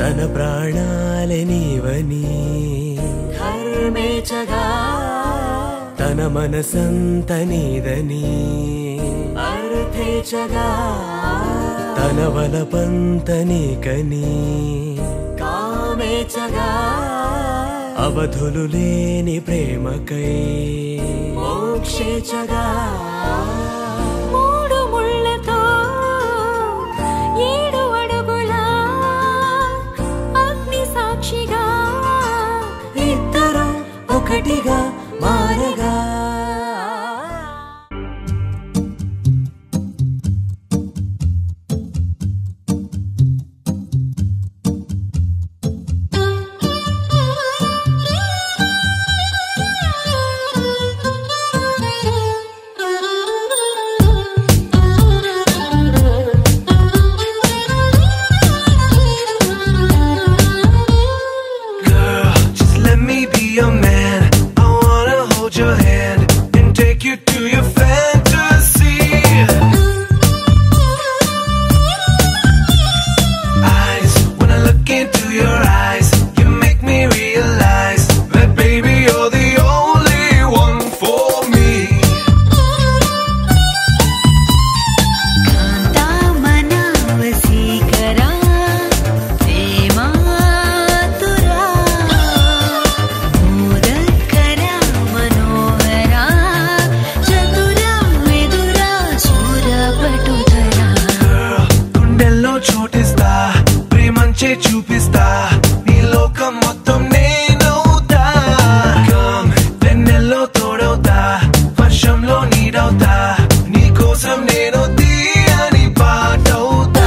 తన ప్రాణాలే నీవని ధర్మేచగా తన మనసంత నీదని అర్థేచగా తన వలపంత నీకని కామేచగా అవధులు లేని ప్రేమకై మోక్షేచగా మూడు ముళ్ళతో ఏడు అడుగుల అగ్ని సాక్షిగా ఇద్దరు ఒకటిగా మారగా Girl, just let me be your man. I wanna hold your hand and take you to your fantasy. Eyes, when I look into your eyes, you make me realize that baby you're the only one for me. కాంతామనా వసీకరా ప్రేమాతురా మోదకరా మనోహరా చతురా విదురా సూరపటుధరా Girl, గుండెల్లో చోటిస్తా ప్రేమంచే చూపిస్తా నీ లోకం మొత్తం నేనవుతా Come, వెన్నెల్లో తోడవుతా వర్షంలో నీడవుతా నీ కోసం నేను తీయని పాటవుతా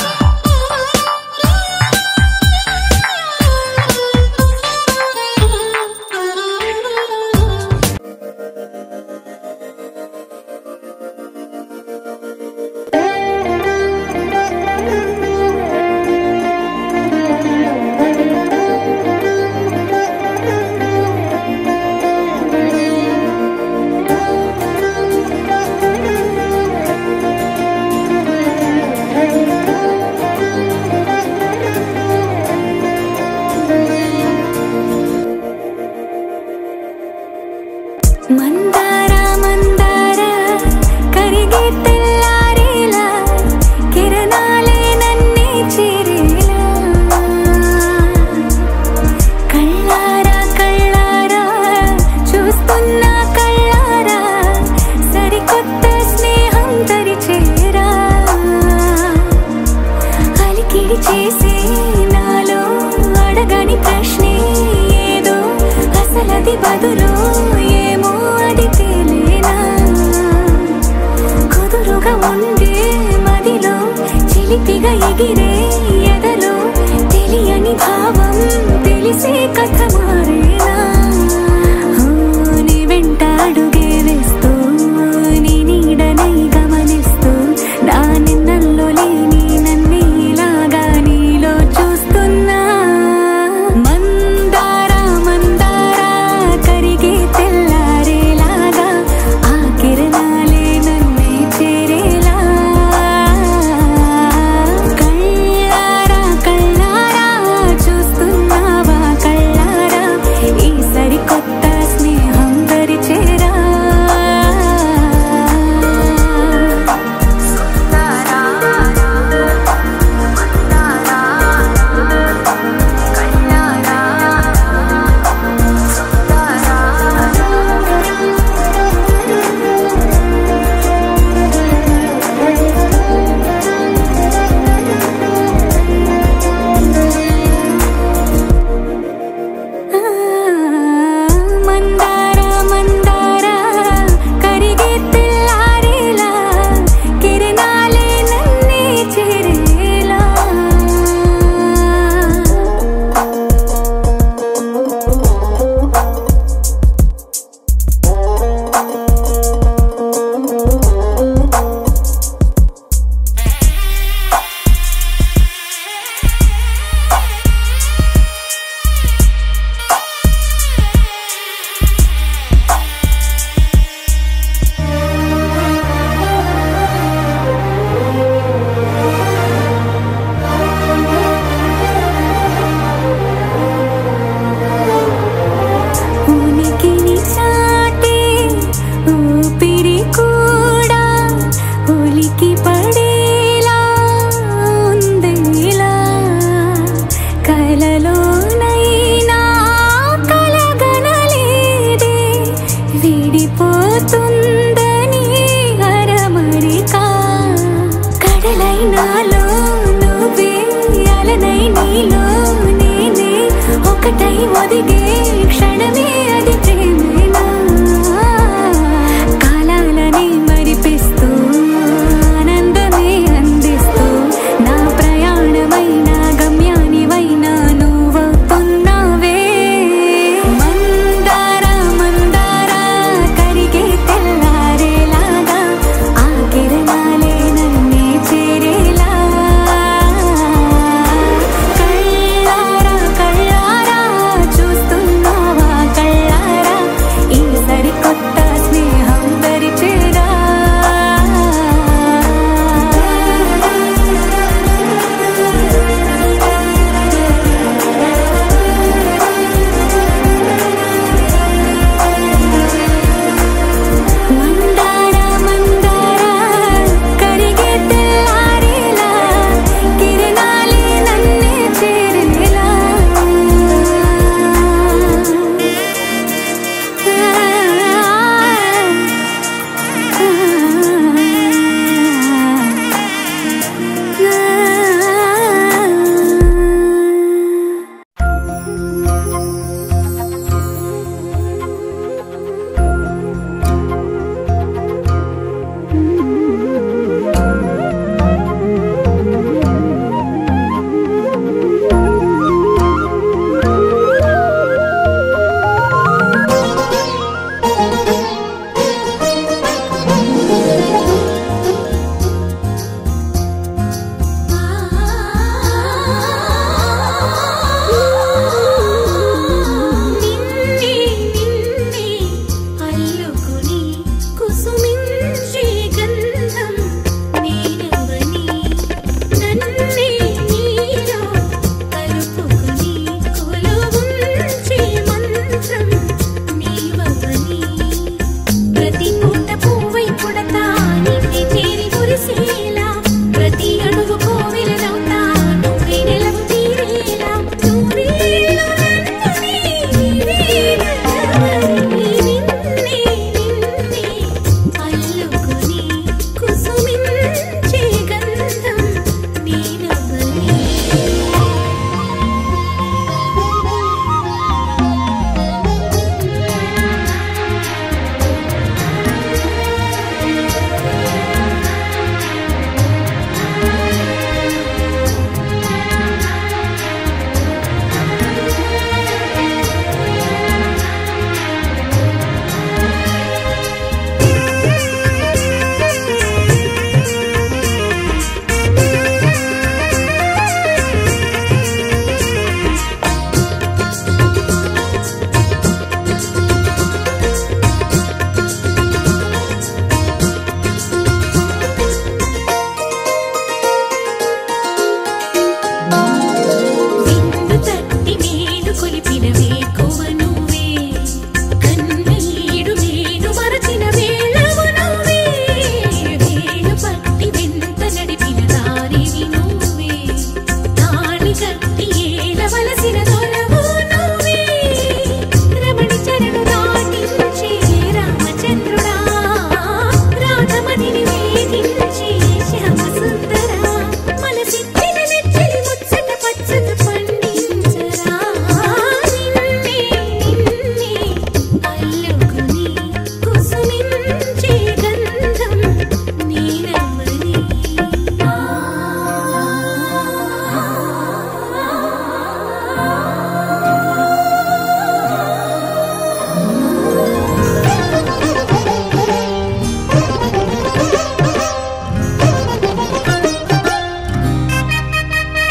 మందార మందార కరిగే తెల్లారేలా కిరణాలే నన్నే చేరేలా కళ్ళారా కళ్ళారా చూస్తున్నా కళ్ళారా సరికొత్త స్నేహం తరిచేరా అలికిడి చేసే నాలో అడగని ప్రశ్నే ఏదో అసలది బదులు ఏమో అది తేలేనా కుదురుగా ఉండే మదిలో చిలిపిగా ఎగిరే ఎదలో తెలియని భావం తెలిసే కథ మారేనా ఆ, నీ వెంట అడుగే వేస్తూ నీ నీడనై గమనిస్తూ నా నిన్నల్లో లేని నన్నే ఇలాగా నీలో చూస్తున్నా మందార మందార కరిగే తెల్లారేలాగా ఆ కిరణాలే నన్నే చేరేలా కళ్ళారా కళ్ళారా చూస్తున్నావా కళ్ళారా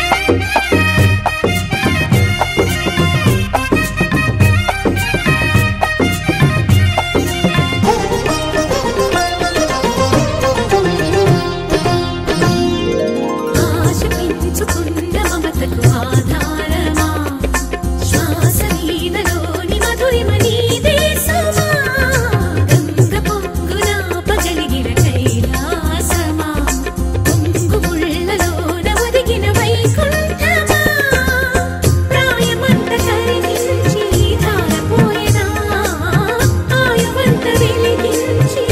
ఆశ పెంచుకున్న మమతకు ఆధారమా శ్వాస నీదలోని మధురిమ నీదే సమా గంగ పొంగున పగలిగిన కైలాసమా పొంగు ముళ్ళలోన ఒదిగిన వైకుంఠమా ప్రాయమంత కరిగించి ధారపోయినా ఆయువంత వెలిగించి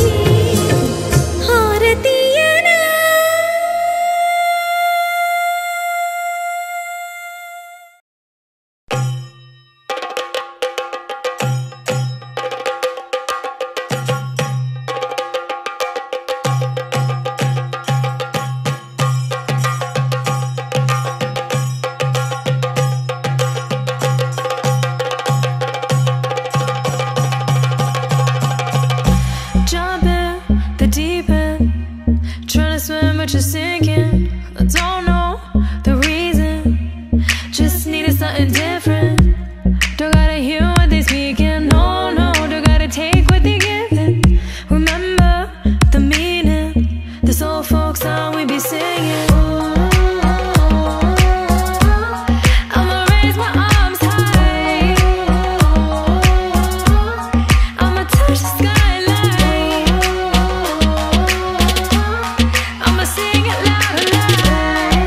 హారతీయనా Jump in the deep end, trying to swim but you're sinking. I don't know the reason, just needed something different. Don't gotta hear what they speaking, no, no, don't gotta take what they giving. Remember the meaning, this old folk song we be singing. I'ma raise my arms high. I'ma touch the skyline. I'ma sing it loud and loud.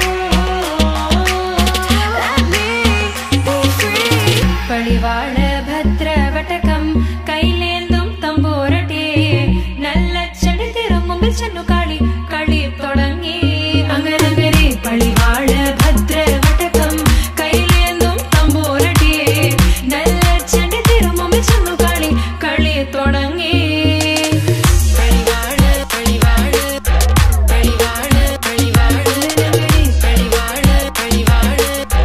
Let me be free. പടിവാള ഭദ്രവടകം കൈലേന്തും തമ്പൂരട്ടെ നല്ല ചെടി തിരുമുമ്പിൽ ചെന്നു കളി കളി തുടങ്ങി അങ്ങനെ പളിവാള ഭദ്രവടകം കൈലേന്തും തമ്പൂരട്ടെ നല്ല ചെടി തിരുമുമ്പിൽ ചെന്നു കളി കളി തുടങ്ങി പളിവാള പളിവാള പളിവാള പളിവാള പളിവാള പളിവാള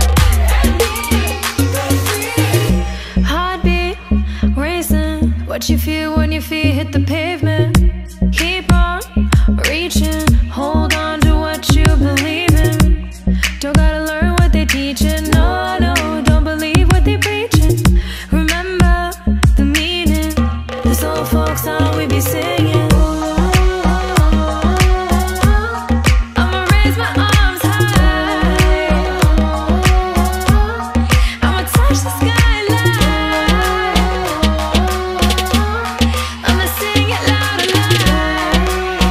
Heartbeat racing. What you feel when your feet hit the pavement. Keep on reaching. Hold on to what you believe in. Don't gotta learn what they teaching. No, no, don't believe what they preaching. Remember the meaning. This old folk song we be singing. I'ma raise my arms high. I'ma touch the skyline. I'ma sing it loud and loud.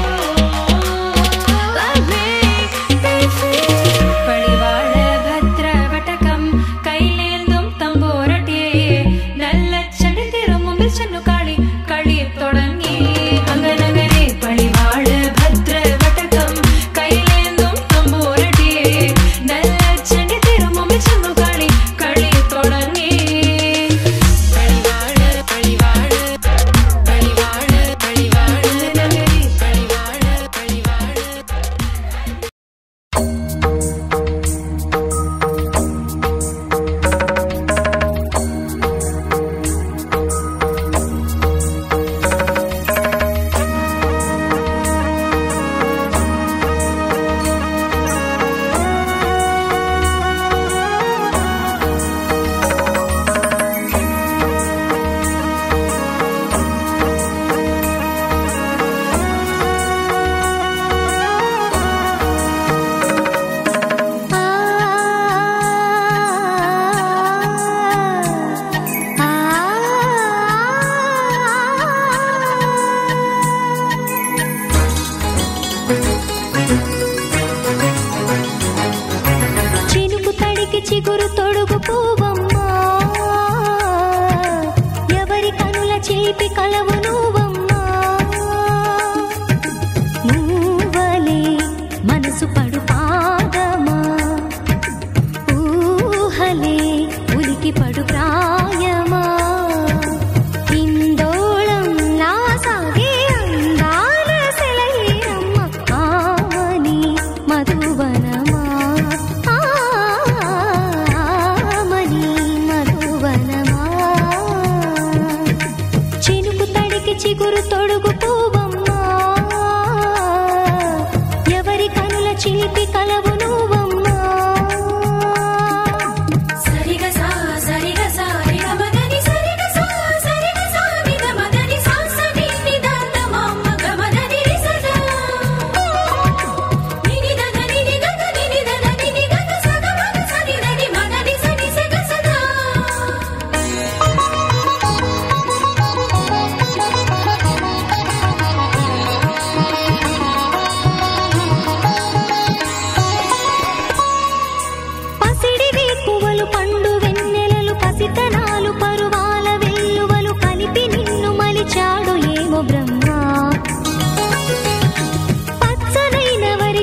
Let me be free. പടിവാള ഭദ്രവടകം കൈലേന്തും തമ്പൂരട്ടെ നല്ല ചെടി തിരുമുമ്പിൽ ചെന്നു കളി കളി തുടങ്ങി അങ്ങനങ്ങനെ പളിവാള ഭദ്രവടകം കൈലേന്തും തമ്പൂരട്ടെ നല്ല ചെടി തിരുമുമ്പിൽ ചെന്നു കളി കളി തുടങ്ങി പളിവാള പളിവാള പളിവാള പളിവാള പളിവാള പളിവാള చినుకు తడికి చిగురు తొడుగు పూవమ్మా ఎవరి కనుల చేపి కలవు నువ్వమ్మా మూవలే మనసు పడు పాదమా ఊహలే ఉలికి పడు ప్రాయమా ఇందోళం నా సాగే అందాల సెలయేరమ్మ ఆమని మధువనమా ఆమని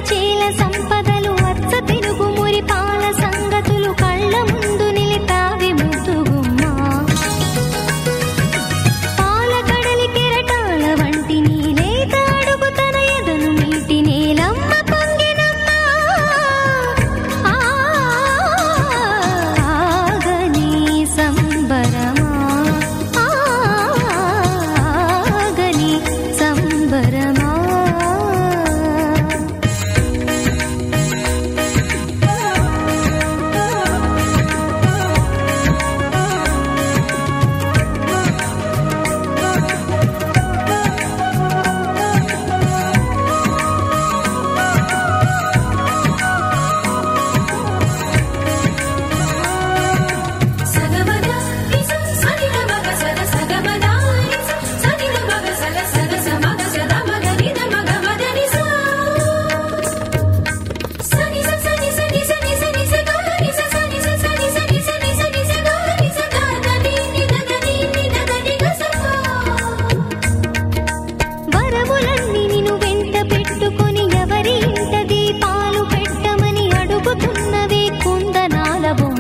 చేల సంపదలు అచ్చ తిరుగు మురి పాల సంగతులు కళ్ళ ముందు నిలిపావి ముద్దుగుమ్మా పాల కడలి కెరటాల వంటి నీలేత అడుగు తన ఎదను మీటి నేలమ్మ పొంగినమ్మ ఆగని సంబరమా ఆగని సంబరమా సగమద నిస సనిద మగ సగ సగమద నిస సనిద మగ సగ సగ సమగ సద మగ నిద మగ మద నిస సని స సని సని సని సని స గ నిస సని స సని సని సని సని స గ నిస గ ద ని ని ద ద ని ని ద ద ని గ స వరములన్నీ నిన్ను వెంట పెట్టుకొని ఎవరి ఇంట దీపాలు పెట్టమని అడుగుతున్నవే కుందనాల బొమ్మ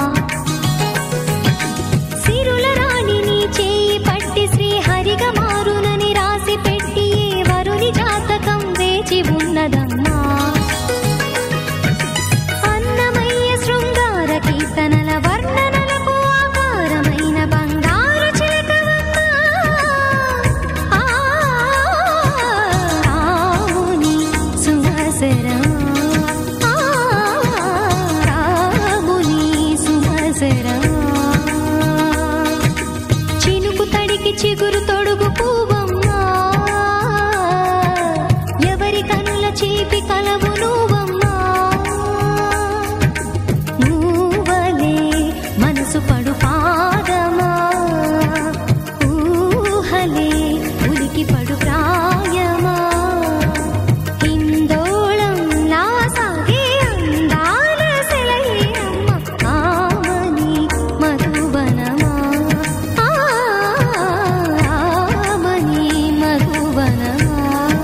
సిరుల రాణి నీ చేయి పట్టి శ్రీహరిగా మారునని రాసి పెట్టి ఏ వరుని జాతకం వేచి ఉన్నదమ్మా అన్నమయ్య శృంగార కీర్తనల వర్ణనలకు ఆకారమైన బంగారు చిలకవమ్మ ఆ రాముని సుమసరమా ఆ రాముని సుమసరమా చినుకు తడికి చిగురు తొడుగు పువ్వమ్మా ఎవరి కనుల చేపి కలవు నువ్వమ్మా నువ్వలే మనసు పడు పాదమా ఊహలే ఉలికి పడు ప్రాయమా హిందోళంలా సాగే అందాల సెలయేరమ్మ ఆమని మధువనమా ఆమని మధువనమా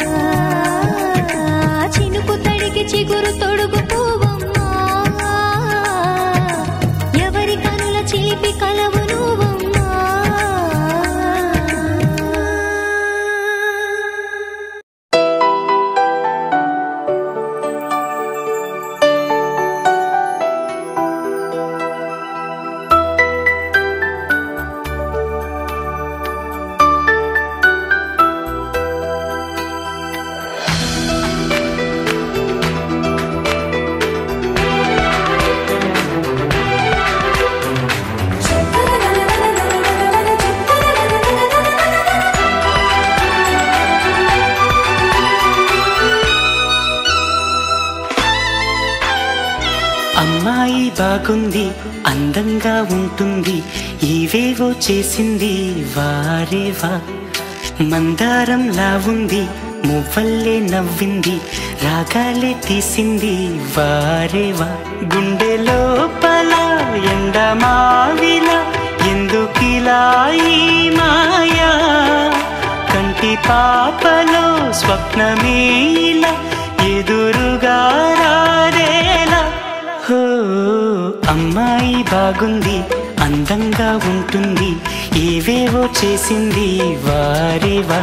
చినుకు తడికి చిగురు తొడుగు పువ్వమ్మా ఎవరి కనుల చిలిపి కలవు నువ్వమ్మా అమ్మాయి బాగుంది అందంగా ఉంటుంది ఇవేవో చేసింది వారేవా మందారంలా ఉంది మువ్వల్లే నవ్వింది రాగాలే తీసింది వారేవా గుండె లోపల ఎండమావిలా ఎందుకిలా ఈ మాయా కంటి పాపలో స్వప్నమేలా ఎదురుగా రారేలా హో అమ్మాయి బాగుంది అందంగా ఉంటుంది ఏవేవో చేసింది వారేవా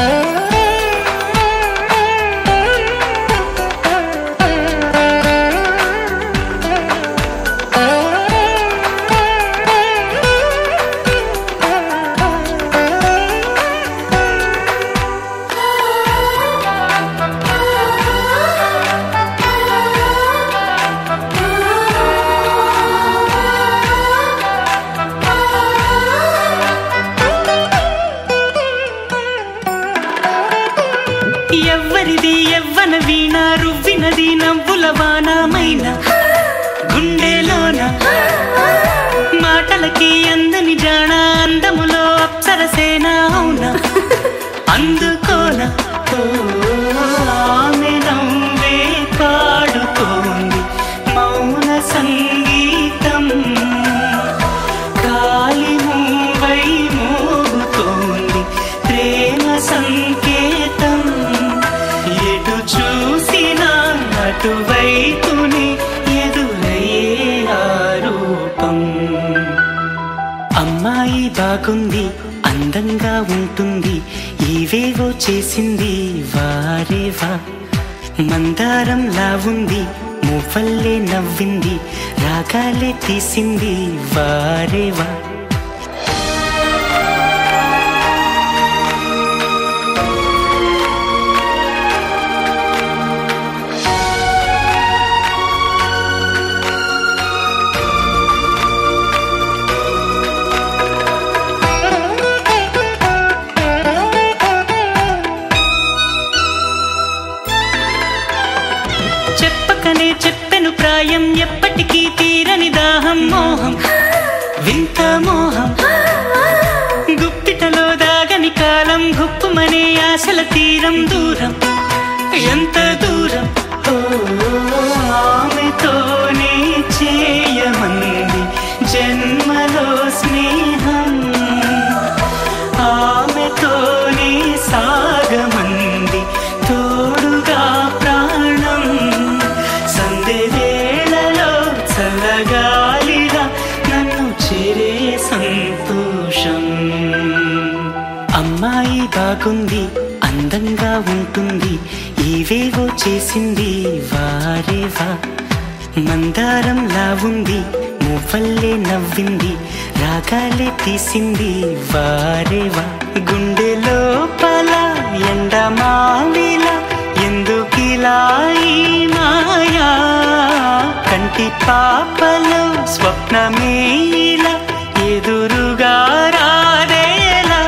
ఎవ్వరిది ఎవ్వన వీణ రువ్వినది నవ్వుల వానమైన గుండెలోన మాటలకి అందని జాణ అందములో అప్సరసేన అవునా అందుకోన ఓ, ఆమె నవ్వే పాడుతోంది మౌన సంగీతం గాలి మూవై మోగుతోంది ప్రేమ సంకేతం ఎటు చూసినా బాగుంది అందంగా ఉంటుంది ఏవేవో చేసింది వారేవా మందారంలా ఉంది మువ్వల్లే నవ్వింది రాగాలే తీసింది వారేవా చెప్పకనే చెప్పెను ప్రాయం ఎప్పటికీ తీరని దాహం మోహం వింత మోహం గుప్పిటలో దాగని కాలం గుప్పుమనే ఆశల తీరం దూరం ఎంత దూరం ఓ, ఆమెతోనే చేయమంది జన్మలో స్నేహం ఆమెతోనే సాగమంది తోడుగా ప్రాణం సందె వేళలో చల్లగాలిగా నన్ను చేరే సంతోషం అమ్మాయి బాగుంది అందంగా ఉంటుంది ఏవేవో చేసింది వారేవా మందారంలా ఉంది మువ్వల్లే నవ్వింది రాగాలే తీసింది వారేవా గుండె లోపల ఎండమావిలా ఎందుకిలా ఈ మాయా కంటి పాపలో స్వప్నమేలా ఎదురుగా రాదేలా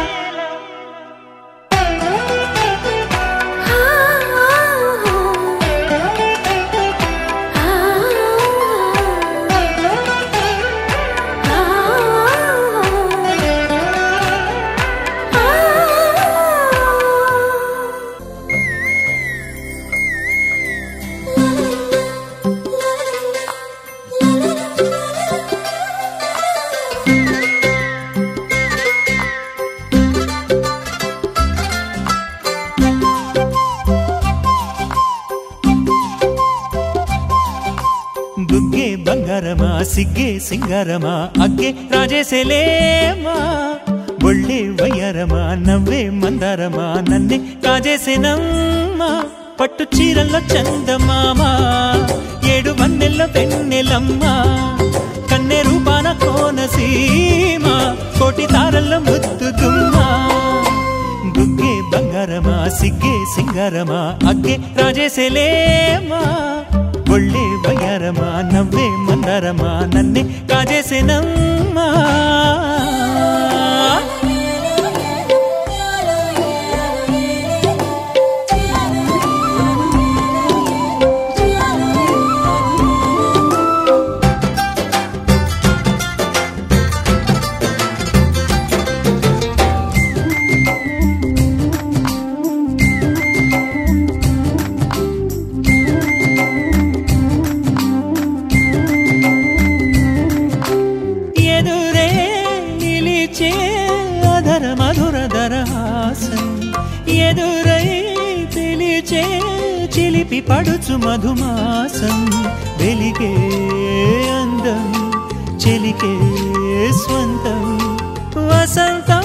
బుగ్గే బంగారమా సిగ్గే సింగారమా అగ్గే రాజేసేలేమా ఒళ్ళే వయ్యారమా నవ్వే మందారమా నన్నే కాజేసేనమ్మా పట్టు చీరల్లో చందమామా ఏడు వన్నెల్లో వెన్నెలమ్మా కన్నె రూపాన కోనసీమ కోటి తారల్లో ముద్దుగుమ్మా బుగ్గే బంగారమా సిగ్గే సింగారమా అగ్గే రాజేసేలేమా ఒళ్ళే వయ్యారమా నవ్వే మందారమా నన్నే కాజేసేనమ్మా ఎదురే నిలిచే అధర మధుర దరహాసం ఎదురై పిలిచే చిలిపి పడుచు మధుమాసం వెలిగే అందం చెలికే స్వంతం వసంతం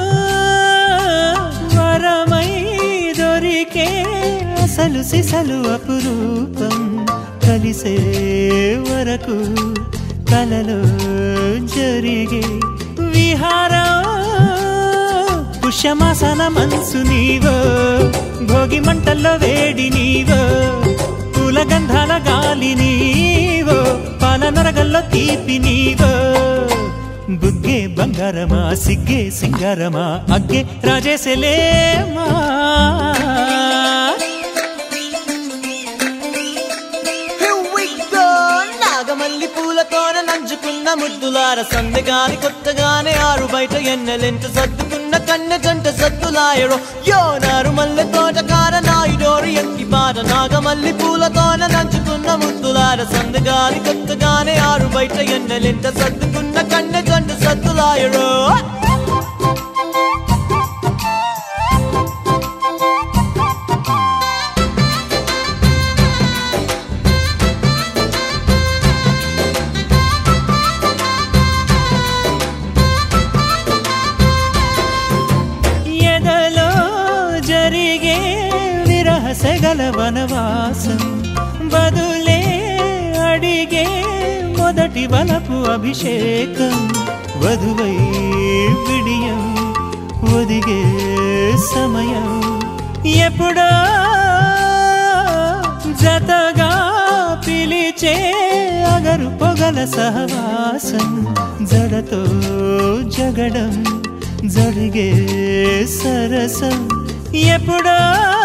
వరమై దొరికే అసలు సిసలు అపురూపం కలిసే వరకు కలలో జరిగే విహారం పుష్యమాసన మనసు నీవో భోగి మంటల్లో వేడి నీవో పూల గంధాల గాలి నీవో పాల నరగల్లో తీపి నీవో బుగ్గే బంగారమా సిగ్గే సింగారమా అగ్గే రాజేసలేమా నాగమల్లి పూలతోన నంచుకున్న ముద్దులార సందగాని కొత్తగానే ఆరు బయట ఎన్నెలెంట సర్దుకున్న కన్నె జంట సద్దులాయరో యో నారు మల్లె తోటకార నాయుడోరు ఎంకి బాట నాగమల్లి పూలతోన నంచుకున్న ముద్దులార సందగాని కొత్తగానే ఆరు బయట ఎన్నెలెంట సర్దుకున్న కన్నె జంట సద్దులాయరో నెలల వనవాసం బదులే అడిగే మొదటి వలపు అభిషేకం వధువై విడియం ఒదిగే సమయం ఎప్పుడో జతగా పిలిచే అగరు పొగల సహవాసం జడతో జగడం జరిగే సరసం ఎప్పుడో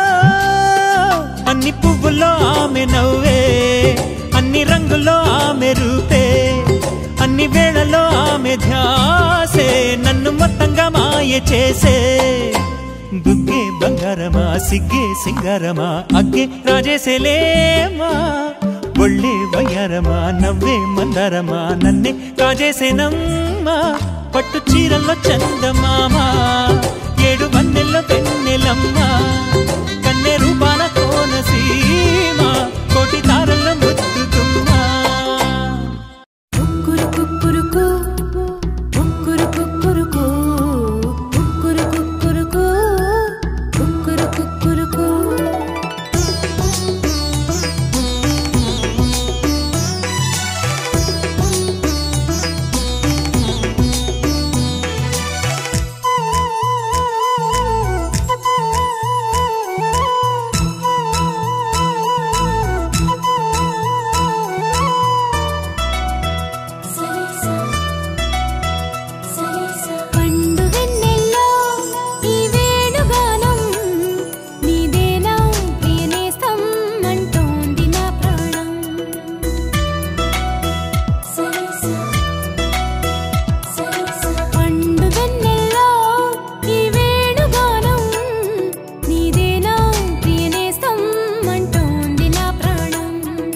అన్ని పువ్వుల్లో ఆమె నవ్వే అన్ని రంగుల్లో ఆమె రూపే అన్ని వేళలో ఆమె ధ్యాసే నన్ను మొత్తంగా మాయ చేసే బుగ్గే బంగారమా సిగ్గే సింగారమా అగ్గే రాజేసేలేమా ఒళ్ళే వయ్యారమా నవ్వే మందారమా నన్నే కాజేసేనమ్మా పట్టు చీరల్లో చందమామా ఏడు మన్నెల్లో పెన్నెలమ్మా కన్నె రూపాన కోనసీమ కోటి తారల్లో ముద్దుతుమ్మా కుక్కురు కుక్కురుకు కుక్కురు కుక్కురుకు కుక్కురు కుక్కురుకు కుక్కురు కుక్కురుకు పండు వెన్నెల్లో ఈ వేణుగానం నీదేనా ప్రియనేస్తం అంటోంది నా ప్రాణం పండు వెన్నెల్లో ఈ వేణుగానం నీదేనా ప్రియనేస్తం అంటోంది నా ప్రాణం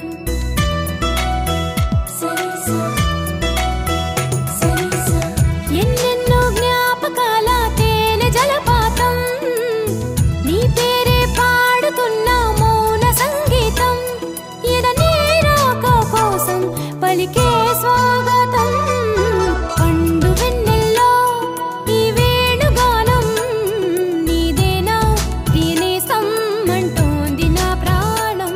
ఎన్నెన్నో జ్ఞాపకాల తేనె జలపాతం నీ పేరే పాడుతున్న మౌన సంగీతం ఎదనే రాక కోసం పలికే స్వాగతం పండు వెన్నెల్లో ఈ వేణుగానం నీదేనా దీనే సమ్మంటోంది నా ప్రాణం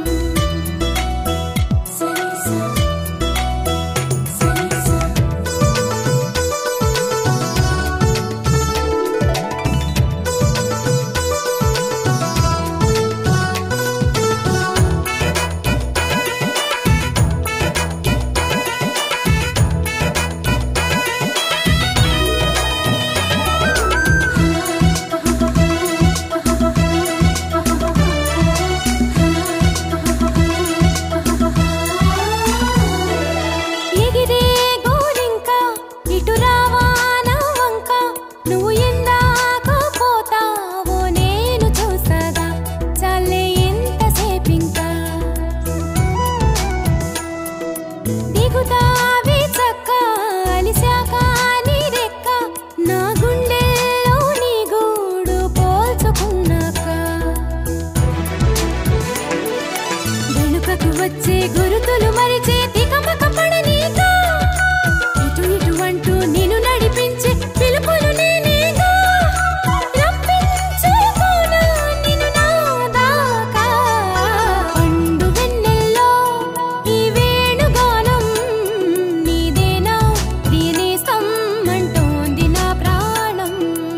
ఎగిరే గోరింక ఇటు రావా నా వంక నువ్వు ఎందాక పోతావో నేను చూసాగా చాలే ఎంతసేపింకా దిగుతావి చక్క అలిశాక నీ రెక్క నా గుండెల్లో నీ గూడు పోల్చుకున్నాక వెనుకకు వచ్చే గురుతులు మరిచే తికమక పడనీగా ఇటు ఇటు అంటూ నిన్ను నడిపించే పిలుపులు నేనేగా రప్పించుకోనా నిన్ను నా దాకా పండు వెన్నెల్లో ఈ వేణుగానం నీదేనా దీనే సమ్మంటోంది నా ప్రాణం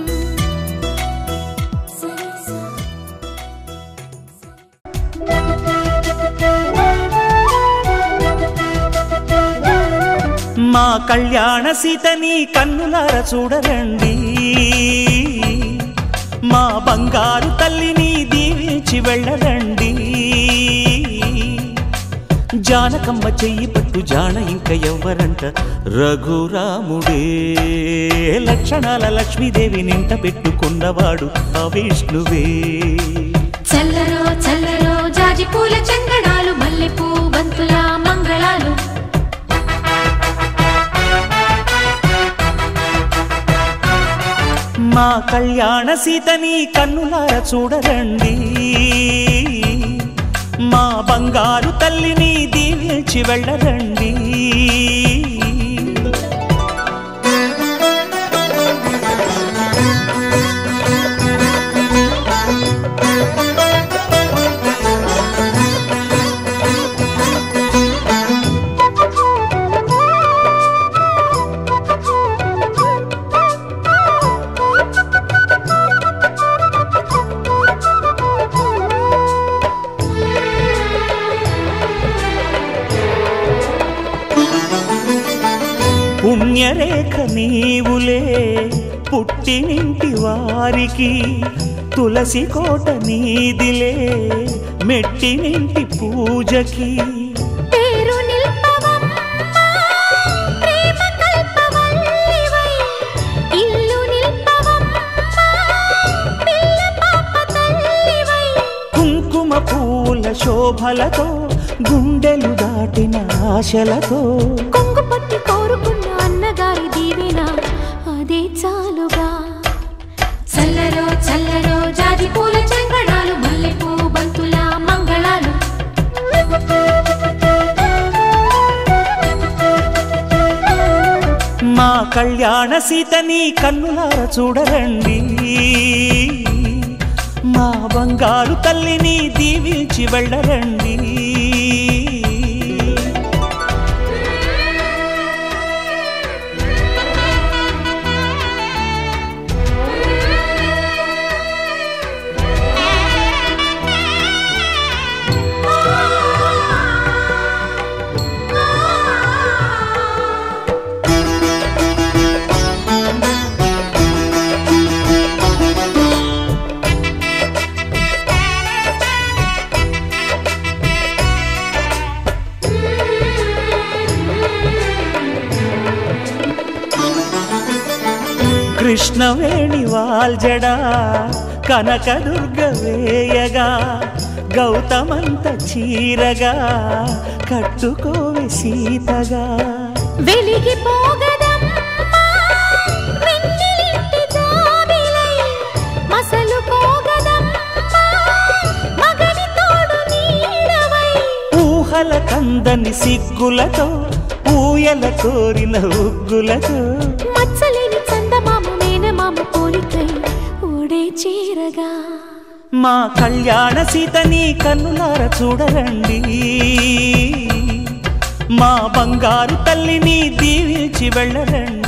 మా కళ్యాణ సీతని కన్నులార చూడరండి మా బంగారు తల్లిని దీవించి వెళ్ళరండి జానకమ్మ చెయ్యి పట్టు జాన ఇంక ఎవ్వరంట రఘురాముడే లక్షణాల లక్ష్మీదేవి నింట పెట్టుకున్నవాడు ఆ విష్ణువే చల్లరో చల్లరో జాజి పూల చందనాలు మల్లెపూ బంతుల మంగళాలు మా కళ్యాణ సీతని కన్నులార చూడరండి మా బంగారు తల్లిని దీవించి వెళ్ళరండి పుణ్యరేఖ నీవులే పుట్టినింటి వారికి తులసి కోట నీదిలే మెట్టినింటి పూజకి పేరు నిల్పవమ్మా ప్రేమ కల్పవల్లివై ఇల్లు నిల్పవమ్మా పిల్ల పాప తల్లివై కుంకుమ పూల శోభలతో గుండెలు దాటిన ఆశలతో కొంగు పట్టి కోరుకున్న అన్నగారి దీవెన అదే చాలుగా చల్లరో చల్లరో జాజి పూల చంగడాలు మల్లెపూ బంతుల మంగళాలు మా కళ్యాణ సీతని కన్నులార చూడరండి మా బంగారు తల్లిని దీవించి వెళ్ళరండి కృష్ణవేణి వాల్జడా కనకదుర్గ వేయగా గౌతమంత చీరగా కట్టుకోవి సీతగా వెలిగిపోగదమ్మా వెన్నెలింటి జాబిలై మసలు పోగదమ్మా మగని తోడు నీడవై ఊహల కందని సిగ్గులతో ఊయల కోరిన ఉగ్గులతో మచ్చలేని చందమామ మేనమామ పోలికై ఓడే చేరగా మా కళ్యాణ సీతని కన్నులార చూడరండి మా బంగారు తల్లిని దీవించి వెళ్ళరండి